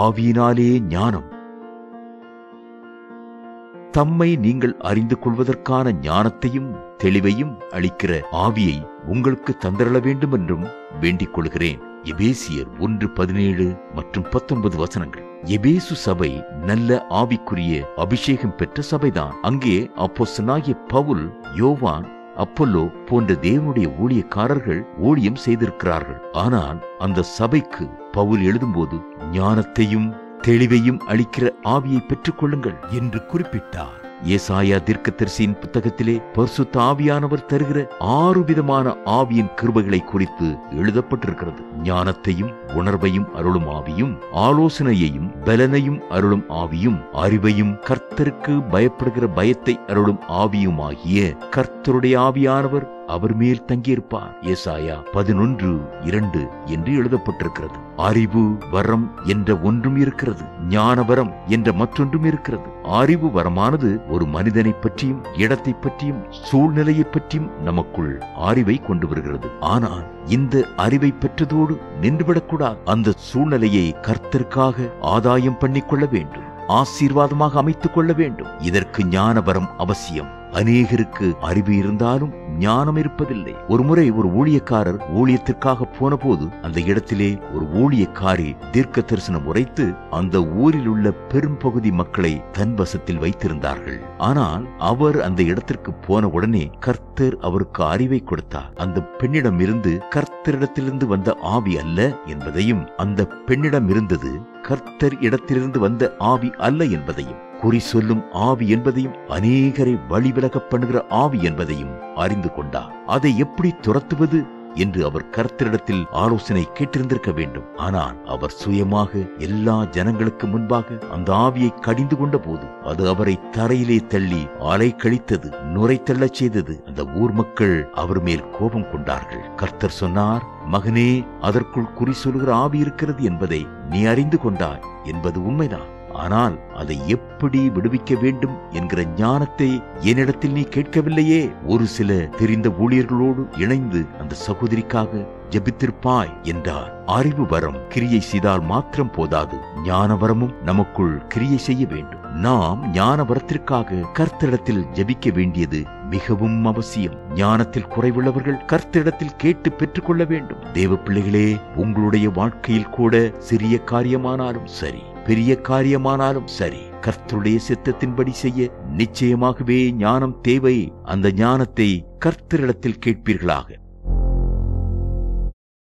ஆவியினாலே ஞானம் தம்மை நீங்கள் அறிந்து கொள்வதற்கான ஞானத்தையும் தெளிவையும் அளிக்கிற ஆவியை உங்களுக்கு தந்தரள வேண்டும் என்றும் வேண்டிக் கொள்கிறேன் எபேசியர் ஒன்று பதினேழு மற்றும் பத்தொன்பது வசனங்கள் எபேசு சபை நல்ல ஆவிக்குரிய அபிஷேகம் பெற்ற சபைதான் அங்கே அப்போஸ்தலனாகிய பவுல் யோவான் அப்பல்லோ போன்ற தேவனுடைய ஊழியக்காரர்கள் ஊழியம் செய்திருக்கிறார்கள் ஆனால் அந்த சபைக்கு பவுல் எழுதும்போது ஞானத்தையும் தெளிவையும் அளிக்கிற ஆவியை பெற்றுக் கொள்ளுங்கள் என்று குறிப்பிட்டார் ஏசாயா தீர்க்கதரிசியின் புத்தகத்திலே பரிசுத்த ஆவியானவர் தருகிற ஆறு விதமான ஆவியின் கிருபைகளை குறித்து எழுதப்பட்டிருக்கிறது ஞானத்தையும் உணர்வையும் அருளும் ஆவியும் ஆலோசனையையும் பலனையும் அருளும் ஆவியும் அறிவையும் கர்த்தருக்கு பயப்படுகிற பயத்தை அருளும் ஆவியுமாகிய கர்த்தருடைய ஆவியானவர் அவர் மேல் தங்கியிருப்பார் ஏசாயா பதினொன்று இரண்டு என்று எழுதப்பட்டிருக்கிறது அறிவு வரம் என்ற ஒன்றும் இருக்கிறது ஞான வரம் என்ற மற்றொன்றும் இருக்கிறது அறிவு வரமானது ஒரு மனிதனை பற்றியும் இடத்தை பற்றியும் சூழ்நிலையை பற்றியும் நமக்குள் அறிவை கொண்டு வருகிறது ஆனால் இந்த அறிவை பெற்றதோடு நின்றுவிடக்கூடாது அந்த சூழ்நிலையை கர்த்தருக்காக ஆதாயம் பண்ணிக்கொள்ள வேண்டும் ஆசீர்வாதமாக அமைத்துக் கொள்ள வேண்டும் இதற்கு ஞானவரம் அவசியம் அநேகருக்கு அறிவு இருந்தாலும் ஞானம் இருப்பதில்லை ஒருமுறை ஒரு ஊழியக்காரர் ஊழியத்திற்காக போன போது அந்த இடத்திலே ஒரு ஊழியக்காரி தீர்க்க தரிசனம் உரைத்து அந்த ஊரில் உள்ள பெரும்பகுதி மக்களை தன் வசத்தில் வைத்திருந்தார்கள் ஆனால் அவர் அந்த இடத்திற்கு போன உடனே கர்த்தர் அவருக்கு அறிவை கொடுத்தார் அந்த பெண்ணிடம் இருந்து கர்த்தரிடத்திலிருந்து வந்த ஆவி அல்ல என்பதையும் அந்த பெண்ணிடம் இருந்தது கர்த்தர் இடத்திலிருந்து வந்த ஆவி அல்ல என்பதையும் குறி சொல்லும் ஆவி என்பதையும் அநேகரை வழிவிலகப் பண்ணுகிற ஆவி என்பதையும் அறிந்து கொண்டார் அதை எப்படி துரத்துவது என்று அவர் கர்த்தரிடத்தில் ஆலோசனை கேட்டிருந்திருக்க வேண்டும் ஆனால் அவர் சுயமாக எல்லா ஜனங்களுக்கு முன்பாக அந்த ஆவியை கடிந்து கொண்ட போது அது அவரை தரையிலே தள்ளி அலை கழித்தது நுரை தள்ளச் செய்தது அந்த ஊர் மக்கள் அவர் மேல் கோபம் கொண்டார்கள் கர்த்தர் சொன்னார் மகனே அதற்குள் குறி சொல்கிற ஆவி இருக்கிறது என்பதை நீ அறிந்து கொண்டாய் என்பது உண்மைதான் ஆனால் அதை எப்படி விடுவிக்க வேண்டும் என்கிற ஞானத்தை என்னிடத்தில் நீ கேட்கவில்லையே ஒரு சில தெரிந்த ஊழியர்களோடு இணைந்து அந்த சகோதரிக்காக ஜெபித்திருப்பாய் என்றார் அறிவு வரம் கிரியை செய்தால் மாத்திரம் போதாது ஞான வரமும் நமக்குள் கிரியை செய்ய வேண்டும் நாம் ஞான வரத்திற்காக கர்த்தரிடத்தில் ஜெபிக்க வேண்டியது மிகவும் அவசியம் ஞானத்தில் குறைவுள்ளவர்கள் கர்த்தரிடத்தில் கேட்டு பெற்றுக்கொள்ள வேண்டும் தேவ பிள்ளைகளே உங்களுடைய வாழ்க்கையில் கூட சிறிய காரியமானாலும் சரி பெரிய காரியமானாலும் சரி கர்த்தருடைய சித்தத்தின்படி செய்ய நிச்சயமாகவே ஞானம் தேவை அந்த ஞானத்தை கர்த்தரிடத்தில் கேட்பீர்களாக